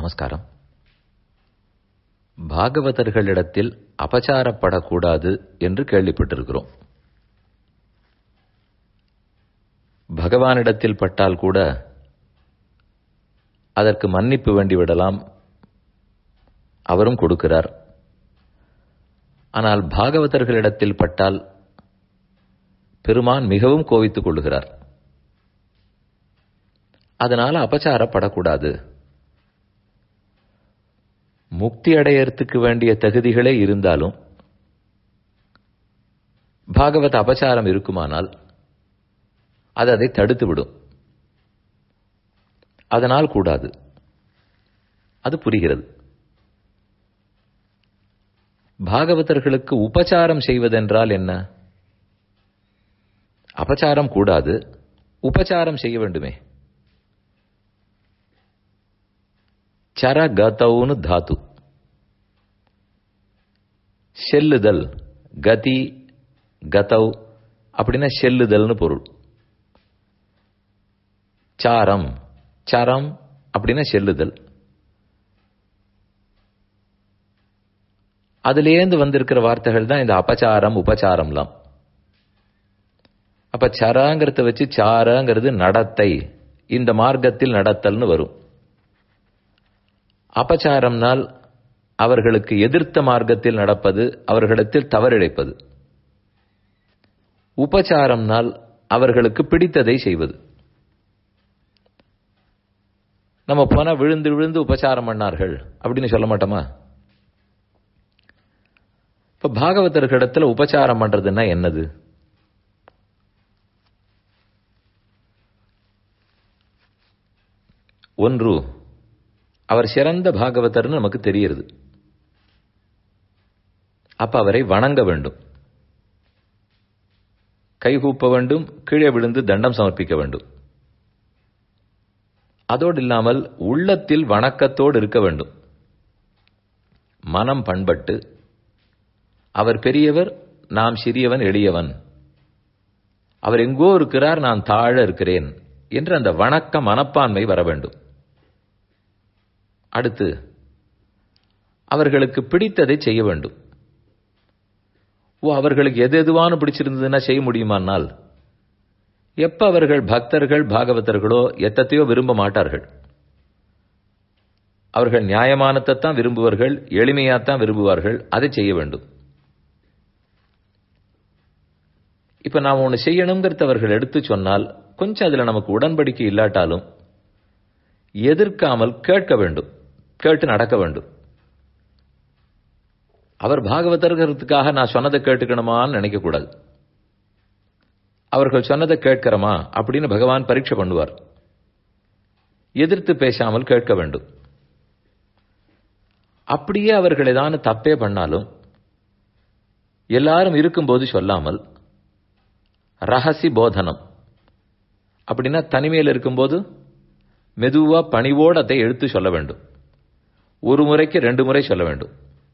நமஸ்காரம் பாகவதர்களிடத்தில் அபச்சாரப்படக்கூடாது என்று கேள்விப்பட்டிருக்கிறோம் பகவானிடத்தில் பட்டால் கூட அதற்கு மன்னிப்பு வேண்டிவிடலாம் அவரும் கொடுக்கிறார் ஆனால் பாகவதர்களிடத்தில் பட்டால் பெருமான் மிகவும் கோவித்துக் கொள்ளுகிறார் அதனால அபச்சாரப்படக்கூடாது முக்தி அடையறதுக்கு வேண்டிய தகுதிகளே இருந்தாலும் பாகவத அபச்சாரம் இருக்குமானால் அது அதை தடுத்து விடும் அதனால் கூடாது அது புரிகிறது பாகவதர்களுக்கு உபச்சாரம் செய்வதென்றால் என்ன அபச்சாரம் கூடாது உபச்சாரம் செய்ய வேண்டுமே சர கதவுன்னு தாத்து செல்லுதல் கதி கதவ் அப்படின்னா செல்லுதல்னு பொருள் சாரம் சரம் அப்படின்னா செல்லுதல் அதுலேருந்து வந்திருக்கிற வார்த்தைகள் தான் இந்த அபச்சாரம் உபச்சாரம்லாம் அப்ப சராங்கிறத வச்சு சாரங்கிறது நடத்தை இந்த மார்க்கத்தில் நடத்தல்னு வரும் அபச்சாரம்னால் அவர்களுக்கு எதிர்த்த மார்க்கத்தில் நடப்பது அவர்களிடத்தில் தவறிழைப்பது உபச்சாரம்னால் அவர்களுக்கு பிடித்ததை செய்வது நம்ம போனா விழுந்து விழுந்து உபச்சாரம் பண்ணார்கள் அப்படின்னு சொல்ல மாட்டோமா இப்ப பாகவதர்களிடத்துல உபச்சாரம் பண்றதுன்னா என்னது ஒன்று அவர் சிறந்த பாகவதர்னு நமக்கு தெரிகிறது அப்ப அவரை வணங்க வேண்டும் கைகூப்ப வேண்டும் கீழே விழுந்து தண்டம் சமர்ப்பிக்க வேண்டும் அதோடு இல்லாமல் உள்ளத்தில் வணக்கத்தோடு இருக்க வேண்டும் மனம் பண்பட்டு அவர் பெரியவர் நாம் சிறியவன் எளியவன் அவர் எங்கோ இருக்கிறார் நான் தாழ இருக்கிறேன் என்று அந்த வணக்க மனப்பான்மை வர வேண்டும் அடுத்து அவர்களுக்கு பிடித்ததை செய்ய வேண்டும் ஓ அவர்களுக்கு எது எதுவானு பிடிச்சிருந்ததுன்னா செய்ய முடியுமானால் எப்ப அவர்கள் பக்தர்கள் பாகவதர்களோ எத்தத்தையோ விரும்ப மாட்டார்கள் அவர்கள் நியாயமானத்தை தான் விரும்புவார்கள் எளிமையாத்தான் விரும்புவார்கள் அதை செய்ய வேண்டும் இப்ப நாம் ஒன்று செய்யணுங்கிறத அவர்கள் எடுத்து சொன்னால் கொஞ்சம் அதுல நமக்கு உடன்படிக்கை இல்லாட்டாலும் எதிர்க்காமல் கேட்க வேண்டும் கேட்டு நடக்க வேண்டும் அவர் பாகவதர்கிறதுக்காக நான் சொன்னதை கேட்டுக்கணுமான்னு நினைக்கக்கூடாது அவர்கள் சொன்னதை கேட்கிறோமா அப்படின்னு பகவான் பரீட்சை பண்ணுவார் எதிர்த்து பேசாமல் கேட்க வேண்டும் அப்படியே அவர்கள் ஏதான தப்பே பண்ணாலும் எல்லாரும் இருக்கும்போது சொல்லாமல் ரகசி போதனம் அப்படின்னா தனிமையில் இருக்கும்போது மெதுவா பணிவோடு அதை எடுத்து சொல்ல வேண்டும் ஒரு முறைக்கு ரெண்டு முறை சொல்ல வேண்டும்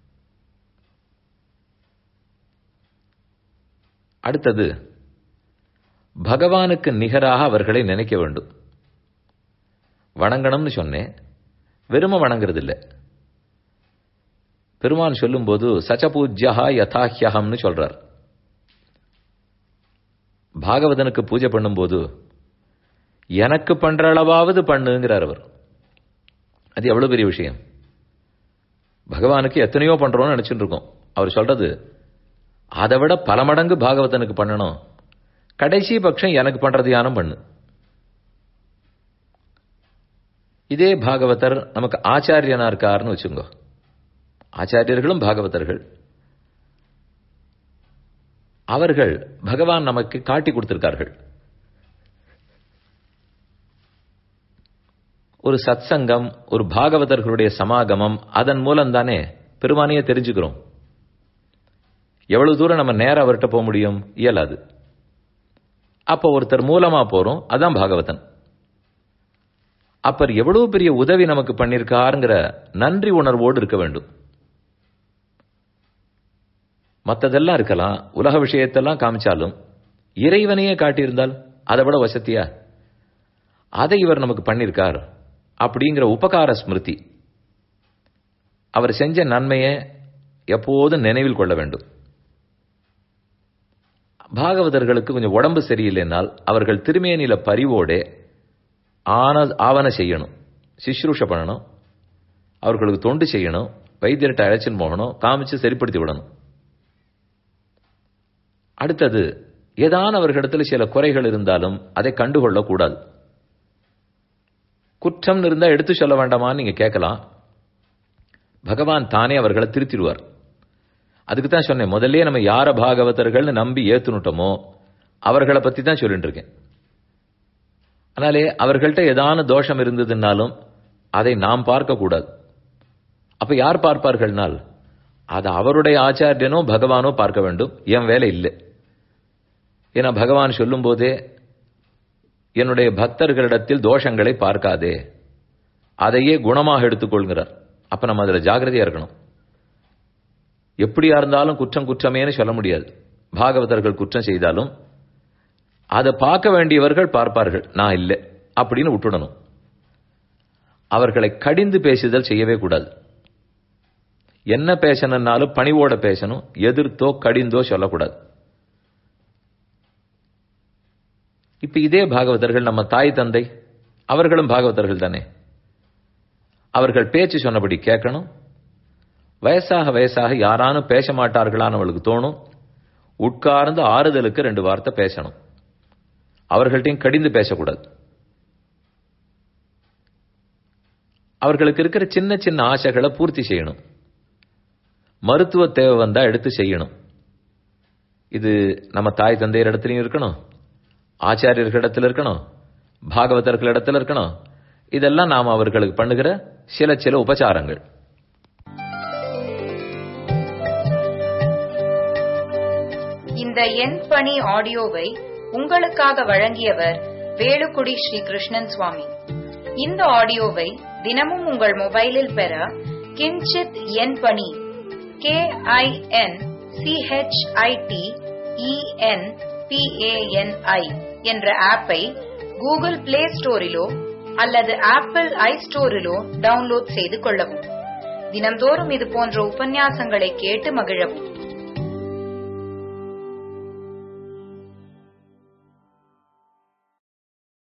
அடுத்தது பகவானுக்கு நிகராக அவர்களை நினைக்க வேண்டும் வணங்கணும்னு சொன்னேன் வெறும வணங்குறது இல்லை பெருமான் சொல்லும்போது சச்சபூஜ்யா யதாஹ்யஹம்னு சொல்றார் பாகவதனுக்கு பூஜை பண்ணும்போது எனக்கு பண்ற அளவாவது பண்ணுங்கிறார் அவர் அது எவ்வளவு பெரிய விஷயம் பகவானுக்கு எத்தனையோ பண்றோம்னு நினைச்சுட்டு இருக்கோம் அவர் சொல்றது அதை விட பல மடங்கு பாகவதனுக்கு பண்ணணும் கடைசி பட்சம் எனக்கு பண்றது யானம் பண்ணு இதே பாகவதர் நமக்கு ஆச்சாரியனா இருக்காருன்னு வச்சுங்க ஆச்சாரியர்களும் பாகவதர்கள் அவர்கள் பகவான் நமக்கு காட்டி கொடுத்திருக்கார்கள் ஒரு சத்சங்கம் ஒரு பாகவதர்களுடைய சமாகமம் அதன் மூலம் தானே பெருமானையே தெரிஞ்சுக்கிறோம் எவ்வளவு தூரம் நம்ம நேரம் அவர்கிட்ட போக முடியும் இயலாது அப்போ ஒருத்தர் மூலமா போறோம் அதான் பாகவதன் அப்பர் எவ்வளவு பெரிய உதவி நமக்கு பண்ணிருக்காருங்கிற நன்றி உணர்வோடு இருக்க வேண்டும் மற்றதெல்லாம் இருக்கலாம் உலக விஷயத்தெல்லாம் காமிச்சாலும் இறைவனையே காட்டியிருந்தால் அதை விட வசதியா அதை இவர் நமக்கு பண்ணியிருக்கார் அப்படிங்கிற உபகார ஸ்மிருதி அவர் செஞ்ச நன்மையை எப்போதும் நினைவில் கொள்ள வேண்டும் பாகவதர்களுக்கு கொஞ்சம் உடம்பு சரியில்லைனால் அவர்கள் திருமேனில பரிவோட ஆன ஆவண செய்யணும் சிஸ்ரூஷ பண்ணணும் அவர்களுக்கு தொண்டு செய்யணும் வைத்தியர்கிட்ட அழைச்சின்னு போகணும் காமிச்சு சரிப்படுத்தி விடணும் அடுத்தது ஏதான அவர்களிடத்தில் சில குறைகள் இருந்தாலும் அதை கண்டுகொள்ளக்கூடாது குற்றம் இருந்தா எடுத்து சொல்ல வேண்டாமான்னு நீங்க கேட்கலாம் பகவான் தானே அவர்களை திருத்திடுவார் அதுக்கு தான் சொன்னேன் முதல்ல நம்ம யார பாகவதர்கள்னு நம்பி ஏத்துனுட்டோமோ அவர்களை பத்தி தான் சொல்லிட்டு இருக்கேன் அதனாலே அவர்கள்ட்ட ஏதான தோஷம் இருந்ததுனாலும் அதை நாம் பார்க்க கூடாது அப்ப யார் பார்ப்பார்கள்னால் அது அவருடைய ஆச்சாரியனோ பகவானோ பார்க்க வேண்டும் என் வேலை இல்லை ஏன்னா பகவான் சொல்லும் போதே என்னுடைய பக்தர்களிடத்தில் தோஷங்களை பார்க்காதே அதையே குணமாக எடுத்துக்கொள்கிறார் அப்ப நம்ம அதுல ஜாகிரதையா இருக்கணும் எப்படியா இருந்தாலும் குற்றம் குற்றமேன்னு சொல்ல முடியாது பாகவதர்கள் குற்றம் செய்தாலும் அதை பார்க்க வேண்டியவர்கள் பார்ப்பார்கள் நான் இல்லை அப்படின்னு விட்டுடணும் அவர்களை கடிந்து பேசுதல் செய்யவே கூடாது என்ன பேசணும்னாலும் பணிவோட பேசணும் எதிர்த்தோ கடிந்தோ சொல்லக்கூடாது இப்ப இதே பாகவதர்கள் நம்ம தாய் தந்தை அவர்களும் பாகவதர்கள் தானே அவர்கள் பேச்சு சொன்னபடி கேட்கணும் வயசாக வயசாக யாரானும் பேச மாட்டார்களான்னு அவளுக்கு தோணும் உட்கார்ந்து ஆறுதலுக்கு ரெண்டு வார்த்தை பேசணும் அவர்கள்ட்டையும் கடிந்து பேசக்கூடாது அவர்களுக்கு இருக்கிற சின்ன சின்ன ஆசைகளை பூர்த்தி செய்யணும் மருத்துவ தேவை வந்தா எடுத்து செய்யணும் இது நம்ம தாய் தந்தையர் இடத்துலயும் இருக்கணும் ஆச்சாரியர்கள் இடத்துல இருக்கணும் பாகவதர்கள் இடத்துல இருக்கணும் இதெல்லாம் நாம் அவர்களுக்கு பண்ணுகிற சில சில உபச்சாரங்கள் இந்த எண் பணி ஆடியோவை உங்களுக்காக வழங்கியவர் வேலுக்குடி ஸ்ரீ கிருஷ்ணன் சுவாமி இந்த ஆடியோவை தினமும் உங்கள் மொபைலில் பெற கிஞ்சித் எண் பணி கே ஐ என் சிஹெச்ஐடி இஎன் பிஏஎன்ஐ என்ற ஆப்பை கூகுள் பிளே ஸ்டோரிலோ அல்லது ஆப்பிள் ஐ ஸ்டோரிலோ டவுன்லோட் செய்து கொள்ளவும் தினம்தோறும் இது போன்ற உபன்யாசங்களை கேட்டு மகிழவும்